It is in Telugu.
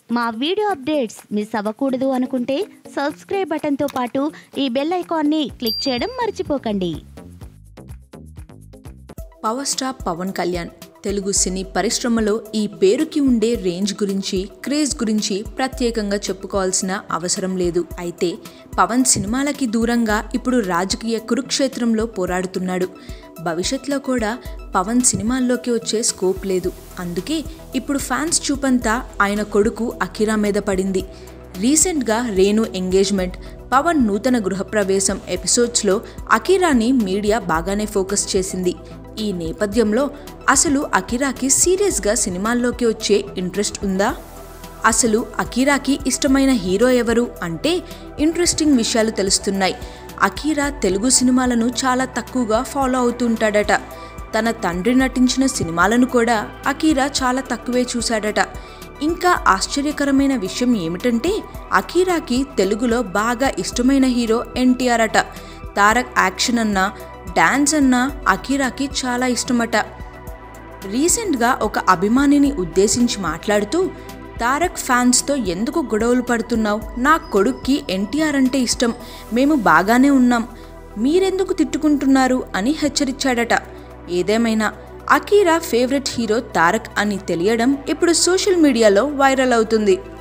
మా వీడియో అప్డేట్స్ మిస్ అవ్వకూడదు అనుకుంటే సబ్స్క్రైబ్ బటన్తో పాటు ఈ బెల్ ఐకాన్ని క్లిక్ చేయడం మర్చిపోకండి పవర్ స్టార్ పవన్ కళ్యాణ్ తెలుగు సినీ పరిశ్రమలో ఈ పేరుకి ఉండే రేంజ్ గురించి క్రేజ్ గురించి ప్రత్యేకంగా చెప్పుకోవాల్సిన అవసరం లేదు అయితే పవన్ సినిమాలకి దూరంగా ఇప్పుడు రాజకీయ కురుక్షేత్రంలో పోరాడుతున్నాడు భవిష్యత్తులో కూడా పవన్ సినిమాల్లోకి వచ్చే స్కోప్ లేదు అందుకే ఇప్పుడు ఫ్యాన్స్ చూపంతా ఆయన కొడుకు అకిరా మీద పడింది రీసెంట్గా రేణు ఎంగేజ్మెంట్ పవన్ నూతన గృహప్రవేశం ఎపిసోడ్స్లో అకిరాని మీడియా బాగానే ఫోకస్ చేసింది ఈ నేపథ్యంలో అసలు అకిరాకి సీరియస్గా సినిమాల్లోకి వచ్చే ఇంట్రెస్ట్ ఉందా అసలు అకీరాకి ఇష్టమైన హీరో ఎవరు అంటే ఇంట్రెస్టింగ్ విషయాలు తెలుస్తున్నాయి అకీరా తెలుగు సినిమాలను చాలా తక్కువగా ఫాలో అవుతుంటాడట తన తండ్రి నటించిన సినిమాలను కూడా అకీరా చాలా తక్కువే చూశాడట ఇంకా ఆశ్చర్యకరమైన విషయం ఏమిటంటే అకీరాకి తెలుగులో బాగా ఇష్టమైన హీరో ఎన్టీఆర్ అట తారక్ యాక్షన్ అన్నా డాన్స్ అన్నా అకీరాకి చాలా ఇష్టమట రీసెంట్గా ఒక అభిమానిని ఉద్దేశించి మాట్లాడుతూ తారక్ ఫ్యాన్స్తో ఎందుకు గొడవలు పడుతున్నావు నా కొడుక్కి ఎన్టీఆర్ అంటే ఇష్టం మేము బాగానే ఉన్నాం మీరెందుకు తిట్టుకుంటున్నారు అని హెచ్చరించాడట ఏదేమైనా అకీరా ఫేవరెట్ హీరో తారక్ అని తెలియడం ఇప్పుడు సోషల్ మీడియాలో వైరల్ అవుతుంది